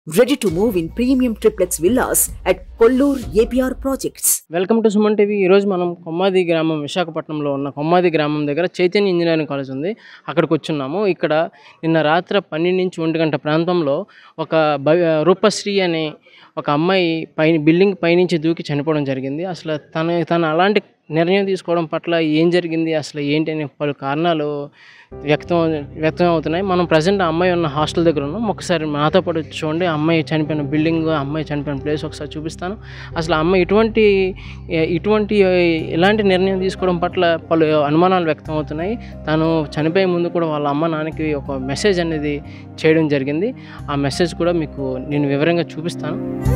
Ready to move in premium triplex villas at Kollur APR Projects. Welcome to Suman TV ఈరోజు మనం కొమ్మాది గ్రామం విశాఖపట్నంలో ఉన్న కొమ్మాది గ్రామం దగ్గర చైతన్య ఇంజనీరింగ్ కాలేజ్ ఉంది అక్కడికి వచ్చున్నాము ఇక్కడ నిన్న రాత్రి పన్నెండు నుంచి ఒంటి గంట ప్రాంతంలో ఒక భవి రూపశ్రీ అనే ఒక అమ్మాయి పై బిల్డింగ్ పైనుంచి దూకి చనిపోవడం జరిగింది అసలు తన తను అలాంటి నిర్ణయం తీసుకోవడం పట్ల ఏం జరిగింది అసలు ఏంటి అనే పలు కారణాలు వ్యక్తం వ్యక్తం అవుతున్నాయి మనం ప్రజెంట్ ఆ అమ్మాయి ఉన్న హాస్టల్ దగ్గర ఉన్నాం ఒకసారి నాతో పాటు చూడండి ఆ అమ్మాయి చనిపోయిన బిల్డింగ్ ఆ అమ్మాయి చనిపోయిన ప్లేస్ ఒకసారి చూపిస్తాను అసలు ఆ అమ్మాయి ఇటువంటి ఏ- ఇటువంటి ఇలాంటి నిర్ణయం తీసుకోవడం పట్ల పలు అనుమానాలు వ్యక్తం అవుతున్నాయి తను చనిపోయే ముందు కూడా వాళ్ళ అమ్మ నాన్నకి ఒక మెసేజ్ అనేది చేయడం జరిగింది ఆ మెసేజ్ కూడా మీకు నేను వివరంగా చూపిస్తాను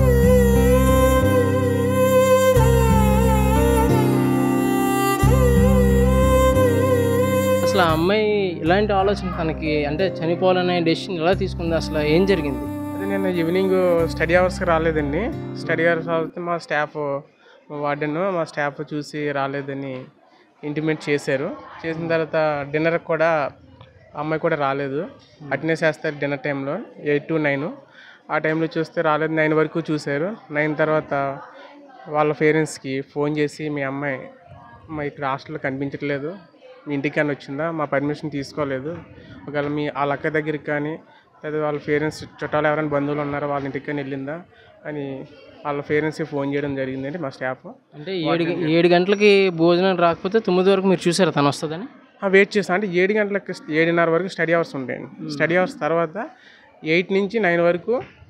అసలు ఆ అమ్మాయి ఇలాంటి ఆలోచన తనకి అంటే చనిపోవాలనే డెసిషన్ ఎలా తీసుకుంది అసలు ఏం జరిగింది అదే నేను ఈవినింగ్ స్టడీ అవర్స్కి రాలేదండి స్టడీ అవర్స్ అయితే మా స్టాఫ్ వార్డెన్ మా స్టాఫ్ చూసి రాలేదని ఇంటిమేట్ చేశారు చేసిన తర్వాత డిన్నర్కి కూడా అమ్మాయి కూడా రాలేదు అటెండెన్స్ వేస్తారు డిన్నర్ టైంలో ఎయిట్ టు నైన్ ఆ టైంలో చూస్తే రాలేదు నైన్ వరకు చూశారు నైన్ తర్వాత వాళ్ళ పేరెంట్స్కి ఫోన్ చేసి మీ అమ్మాయి మా ఇక్కడ హాస్టల్లో కనిపించట్లేదు మీ ఇంటికి కానీ వచ్చిందా మా పర్మిషన్ తీసుకోలేదు ఒకవేళ మీ వాళ్ళ అక్క దగ్గరికి కానీ లేదా వాళ్ళ పేరెంట్స్ చుట్టాలు ఎవరైనా బంధువులు ఉన్నారో వాళ్ళ ఇంటికి కానీ వెళ్ళిందా అని వాళ్ళ పేరెంట్స్కి ఫోన్ చేయడం జరిగిందండి మా స్టాఫ్ అంటే ఏడు గ- ఏడు గంటలకి భోజనం రాకపోతే తొమ్మిది వరకు మీరు చూసారా తను వస్తుందని వెయిట్ చేస్తాం అంటే ఏడు గంటలకు ఏడున్నర వరకు స్టడీ అవర్స్ ఉంటాయండి స్టడీ అవర్స్ తర్వాత ఎయిట్ నుంచి నైన్ వరకు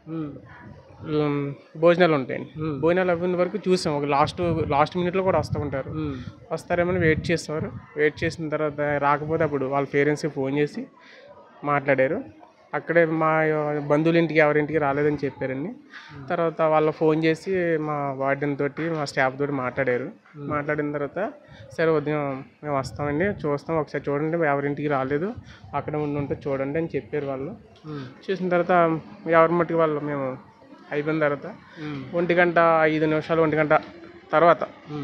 ఉమ్, భోజనాలు ఉంటాయండి భోజనాలు అవ్విన వరకు చూసాం ఒక లాస్ట్ లాస్ట్ మినిట్లో కూడా వస్తూ ఉంటారు వస్తారేమని వెయిట్ చేస్తారు వెయిట్ చేసిన తర్వాత రాకపోతే అప్పుడు వాళ్ళ పేరెంట్స్కి ఫోన్ చేసి మాట్లాడారు అక్కడే మా బంధువుల ఇంటికి ఎవరింటికి రాలేదని చెప్పారండి తర్వాత వాళ్ళ ఫోన్ చేసి మా వార్డెన్ తోటి మా స్టాఫ్ తోటి మాట్లాడారు మాట్లాడిన తర్వాత సరే ఉదయం మేము వస్తామండి చూస్తాం ఒకసారి చూడండి ఎవరింటికి రాలేదు అక్కడ ఉండి ఉంటే చూడండి అని చెప్పారు వాళ్ళు చూసిన తర్వాత ఎవరి మట్టుకు వాళ్ళు మేము అయిపోయిన తర్వాత ఒంటి గంట ఐదు నిమిషాలు ఒంటి గంట తర్వాత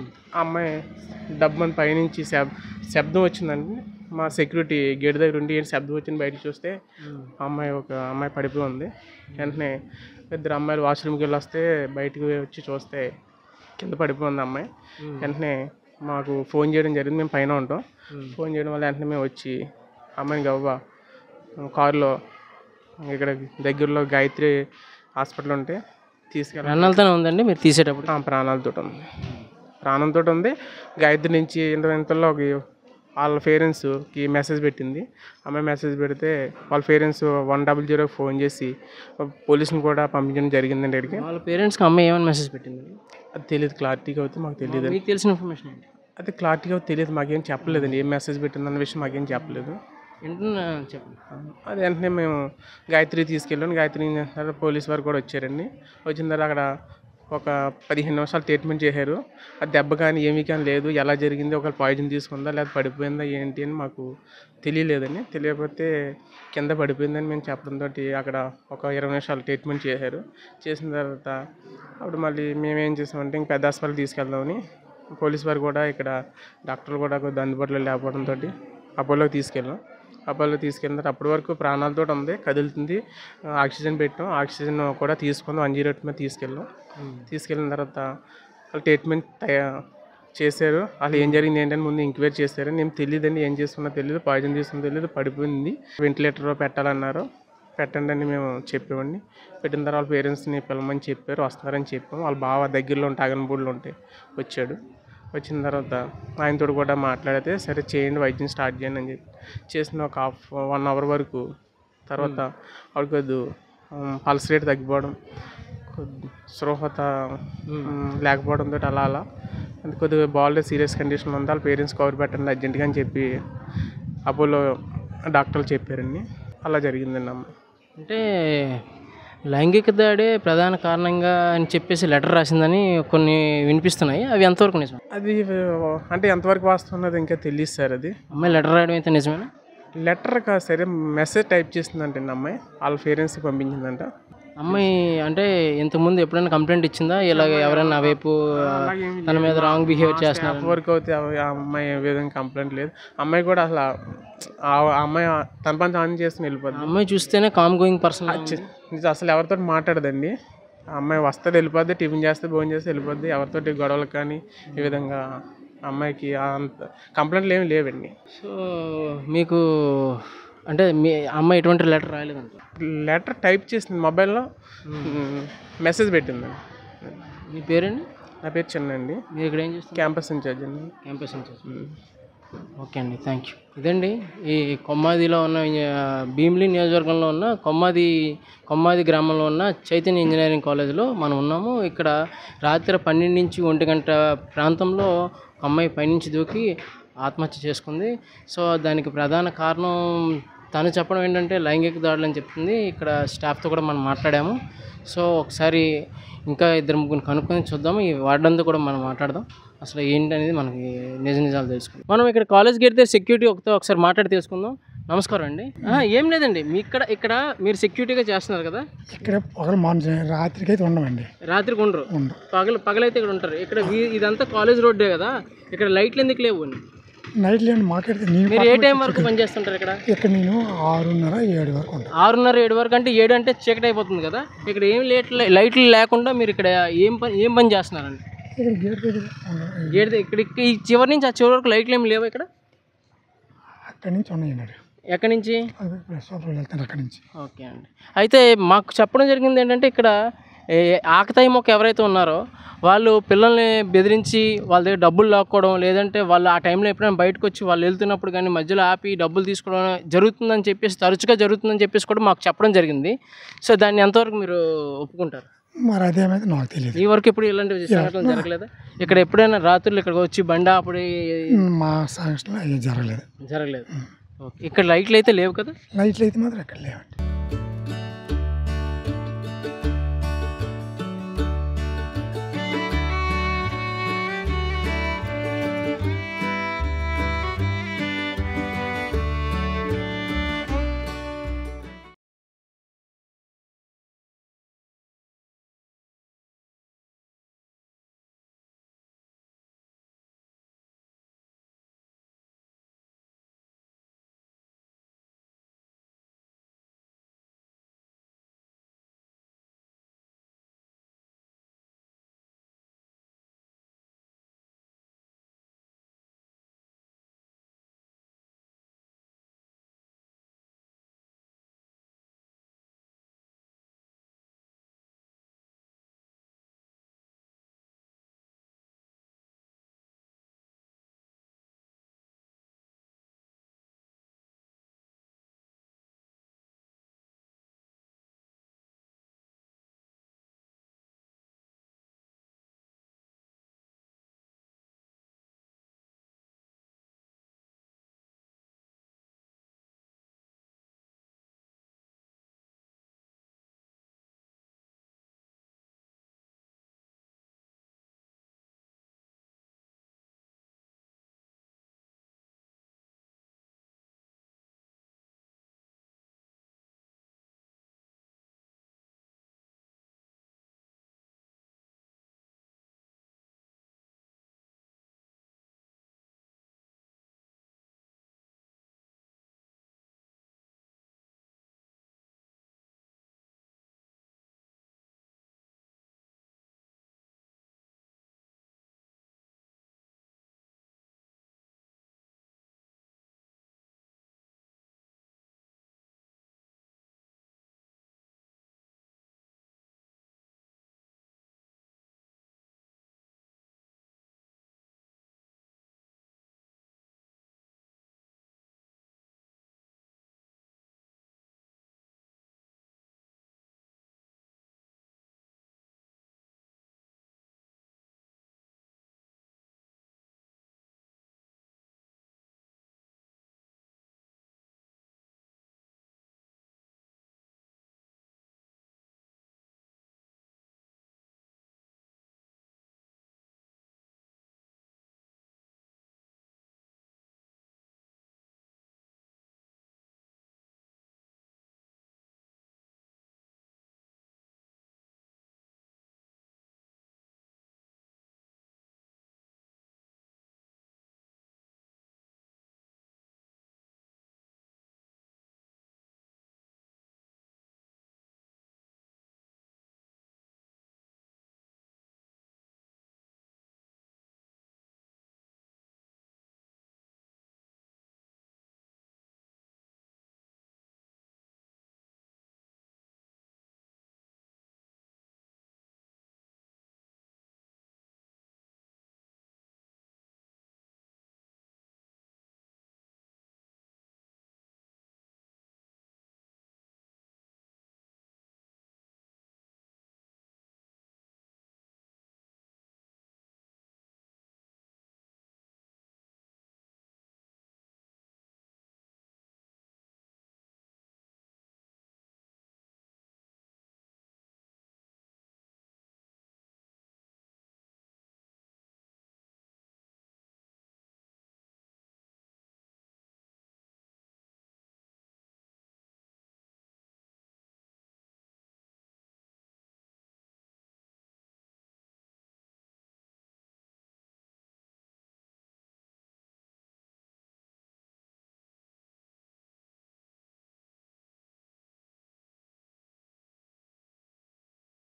ఆ అమ్మాయి డబ్బని పైనుంచి శబ్ శబ్దం వచ్చిందండి మా సెక్యూరిటీ గేట్ దగ్గర ఉండి ఏంటి శబ్దం వచ్చింది బయటకు చూస్తే ఆ అమ్మాయి ఒక అమ్మాయి పడిపోయి ఉంది వెంటనే ఇద్దరు అమ్మాయిలు వాష్రూమ్కి వెళ్ళి వస్తే బయటకు వచ్చి చూస్తే కింద పడిపోయి ఉంది అమ్మాయి వెంటనే మాకు ఫోన్ చేయడం జరిగింది మేము పైన ఉంటాం ఫోన్ చేయడం వల్ల వెంటనే మేము వచ్చి అమ్మాయిని గవ్వ కారులో ఇక్కడ దగ్గరలో గాయత్రి హాస్పిటల్ ఉంటే తీసుకెళ్ళి ప్రాణాలతోనే ఉందండి మీరు తీసేటప్పుడు ఆ, ప్రాణాలతో ఉంది ప్రాణంతో ఉంది గాయత్రి నుంచి ఇంత ఇంతలో ఒక వాళ్ళ పేరెంట్స్కి మెసేజ్ పెట్టింది అమ్మాయి మెసేజ్ పెడితే వాళ్ళ parents one double zero phone చేసి పోలీసుని కూడా పంపించడం జరిగిందండి ఇక్కడికి వాళ్ళ పేరెంట్స్కి అమ్మాయి ఏమైనా మెసేజ్ పెట్టింది అది తెలియదు క్లారిటీగా అయితే మాకు తెలియదు మీకు తెలిసిన ఇన్ఫర్మేషన్ ఏంటి అది క్లారిటీగా తెలియదు మాకేం చెప్పలేదండి ఏం మెసేజ్ పెట్టిందన్న విషయం మాకేం చెప్పలేదు వింటున్నా చెప్పండి అది వెంటనే మేము గాయత్రి తీసుకెళ్ళాం గాయత్రి ఏం చేస్తున్నారు పోలీస్ వారు కూడా వచ్చారండి వచ్చిన తర్వాత అక్కడ ఒక పదిహేను నిమిషాలు ట్రీట్మెంట్ చేశారు ఆ దెబ్బ కానీ ఏమీ కానీ లేదు ఎలా జరిగింది ఒక పాయిజన్ తీసుకుందా లేదా పడిపోయిందా ఏంటి అని మాకు తెలియలేదండి తెలియకపోతే కింద పడిపోయిందని మేము చెప్పడంతో అక్కడ ఒక ఇరవై నిమిషాలు ట్రీట్మెంట్ చేశారు చేసిన తర్వాత అప్పుడు మళ్ళీ మేము ఏం చేసామంటే ఇంక పెద్ద హాస్పిటల్ తీసుకెళ్దామని పోలీస్ వారు కూడా ఇక్కడ డాక్టర్లు కూడా కొద్దిగా అందుబాటులో లేకపోవడంతో అపోలోకి తీసుకెళ్ళాం అపోలో తీసుకెళ్ళిన తర్వాత అప్పటి వరకు ప్రాణాలతో ఉంది కదులుతుంది ఆ, ఆక్సిజన్ పెట్టాం ఆక్సిజన్ కూడా తీసుకుందాం వన్ జీరో ఎయిట్ మీద తీసుకెళ్ళాం తీసుకెళ్ళిన తర్వాత వాళ్ళు ట్రీట్మెంట్ తయా చేశారు వాళ్ళు ఏం జరిగింది ఏంటని ముందు ఎంక్వైరీ చేశారు నేను తెలియదండి ఏం చేస్తున్నా తెలియదు పాయిజన్ తీసుకున్నా తెలియదు పడిపోయింది వెంటిలేటర్ పెట్టాలన్నారు పెట్టండి అని మేము చెప్పామండి పెట్టిన తర్వాత వాళ్ళ పేరెంట్స్ని పిలవమని చెప్పారు వస్తున్నారని చెప్పాం వాళ్ళ బావ దగ్గరలో ఉంటే అగనబూడిలో ఉంటే వచ్చాడు వచ్చిన తర్వాత ఆయనతో కూడా మాట్లాడితే సరే చేయండి వైద్యం స్టార్ట్ చేయండి అని చెప్పి చేసిన ఒక హాఫ్ వన్ అవర్ వరకు తర్వాత ఆవిడ కొద్ది పల్స్ రేట్ తగ్గిపోవడం కొద్ది స్పృహత ఉమ్, లేకపోవడంతో అలా అలా అది కొద్దిగా బాగాలేదు సీరియస్ కండిషన్ ఉంది వాళ్ళ పేరెంట్స్ కవర్ పెట్టండి అర్జెంట్గా అని చెప్పి అపోలో డాక్టర్లు చెప్పారండి అలా జరిగిందండి అమ్మ అంటే లైంగిక దాడే ప్రధాన కారణంగా అని చెప్పేసి లెటర్ రాసిందని కొన్ని వినిపిస్తున్నాయి అవి ఎంతవరకు నిజం అది అంటే ఎంతవరకు వాస్తున్నది ఇంకా తెలియదు సార్ అది అమ్మాయి లెటర్ రాయడం అయితే నిజమేనా లెటర్ కాదు సరే మెసేజ్ టైప్ చేసిందంట అమ్మాయి వాళ్ళ పేరెంట్స్కి పంపించిందంట అమ్మాయి అంటే ఇంతకుముందు ఎప్పుడైనా కంప్లైంట్ ఇచ్చిందా ఇలాగ ఎవరైనా నా వైపు తన మీద రాంగ్ బిహేవ్ చేస్తున్నారు స్టాఫ్ వర్క్ అవుతే ఆ ఆ అమ్మాయి ఏ విధంగా కంప్లైంట్ లేదు అమ్మాయి కూడా అసలు ఆ ఆ అమ్మాయి తన పని తాను చేసుకుని వెళ్ళిపోద్ది అమ్మాయి చూస్తేనే కామ్ గోయింగ్ పర్సన్ నిజం అసలు ఎవరితో మాట్లాడదండి ఆ అమ్మాయి వస్తుంది వెళ్ళిపోద్ది టిఫిన్ చేస్తే భోజనం చేస్తే వెళ్ళిపోద్ది ఎవరితోటి గొడవలకు కానీ ఈ విధంగా అమ్మాయికి అంత కంప్లైంట్లు ఏమి లేవండి సో మీకు అంటే మీ అమ్మాయి ఎటువంటి లెటర్ రాయలేదంట లెటర్ టైప్ చేసింది మొబైల్లో మెసేజ్ పెట్టిందండి మీ పేరండి నా పేరు చిన్న అండి మీరు ఇక్కడ ఏం చేస్తారు క్యాంపస్ ఇన్ఛార్జ్ అండి క్యాంపస్ ఇన్ఛార్జ్ ఓకే అండి థ్యాంక్ యూ ఇదండి ఈ కొమ్మాదిలో ఉన్న ఆ, భీమిలి నియోజకవర్గంలో ఉన్న కొమ్మాది కొమ్మాది గ్రామంలో ఉన్న చైతన్య ఇంజనీరింగ్ కాలేజీలో మనం ఉన్నాము ఇక్కడ రాత్రి పన్నెండు నుంచి ఒంటి గంట ప్రాంతంలో ఒక అమ్మాయి పైనుంచి దూకి ఆత్మహత్య చేసుకుంది సో దానికి ప్రధాన కారణం తను చెప్పడం ఏంటంటే లైంగిక దాడులు అని చెప్తుంది ఇక్కడ స్టాఫ్తో కూడా మనం మాట్లాడాము సో ఒకసారి ఇంకా ఇద్దరు ముగ్గురు కనుక్కొని చూద్దాము ఈ వార్డంతో కూడా మనం మాట్లాడదాం అసలు ఏంటనేది మనకి నిజ నిజాలు తెలుసుకుందాం మనం ఇక్కడ కాలేజ్కి వెళ్తే సెక్యూరిటీ ఒకతో ఒకసారి మాట్లాడి తెలుసుకుందాం నమస్కారం అండి ఆ, ఏం లేదండి మీ ఇక్కడ ఇక్కడ మీరు సెక్యూరిటీగా చేస్తున్నారు కదా ఇక్కడ పగలు మార్నింగ్ రాత్రికి అయితే ఉండమండి రాత్రికి ఉండరు ఉండరు పగలు పగలైతే ఇక్కడ ఉంటారు ఇక్కడ వీ- ఇదంతా కాలేజ్ రోడ్డే కదా ఇక్కడ లైట్లు ఎందుకు లేవు అండి నైట్ లేండి మాకైతే నేను మీరు ఏ టైం వరకు పనిచేస్తుంటారు ఇక్కడ ఇక్కడ నేను ఆరున్నర ఏడు వరకు ఉంటాను ఆరున్నర ఏడు వరకు అంటే ఏడు అంటే చీకటి అయిపోతుంది కదా ఇక్కడ ఏం లేట్ లైట్లు లేకుండా మీరు ఇక్కడ ఏం పని ఏం పని చేస్తున్నారండి ఇక్కడ గేట్ దగ్గర ఉండరు. గేట్ దగ్గర- ఇక్కడ ఈ చివరి నుంచి ఆ చివరి వరకు లైట్లు ఏమి లేవు ఇక్కడ అక్కడి నుంచి ఉన్నాయండి ఎక్కడి నుంచి అది ప్రెస్ వాళ్ళు వెళ్తాను అక్కడి నుంచి ఓకే అండి అయితే మాకు చెప్పడం జరిగింది ఏంటంటే ఇక్కడ ఏ ఆకతాయి మొక్క ఎవరైతే ఉన్నారో వాళ్ళు పిల్లల్ని బెదిరించి వాళ్ళ దగ్గర డబ్బులు లాక్కోవడం లేదంటే వాళ్ళు ఆ టైంలో ఎప్పుడైనా బయటకు వచ్చి వాళ్ళు వెళ్తున్నప్పుడు కానీ మధ్యలో ఆపి డబ్బులు తీసుకోవడం జరుగుతుందని చెప్పేసి తరచుగా జరుగుతుందని చెప్పేసి కూడా మాకు చెప్పడం జరిగింది సో దాన్ని ఎంతవరకు మీరు ఒప్పుకుంటారు మరి అదేమైతే నాకు తెలియదు ఈ వరకు ఎప్పుడు ఇలాంటి సంఘటనలు జరగలేదా ఇక్కడ ఎప్పుడైనా రాత్రులు ఇక్కడికి వచ్చి బండి ఆపడి మా సంఘటనలో ఏం జరగలేదు జరగలేదు ఓకే ఇక్కడ లైట్లు అయితే లేవు కదా లైట్లు అయితే మాత్రం ఎక్కడ లేవండి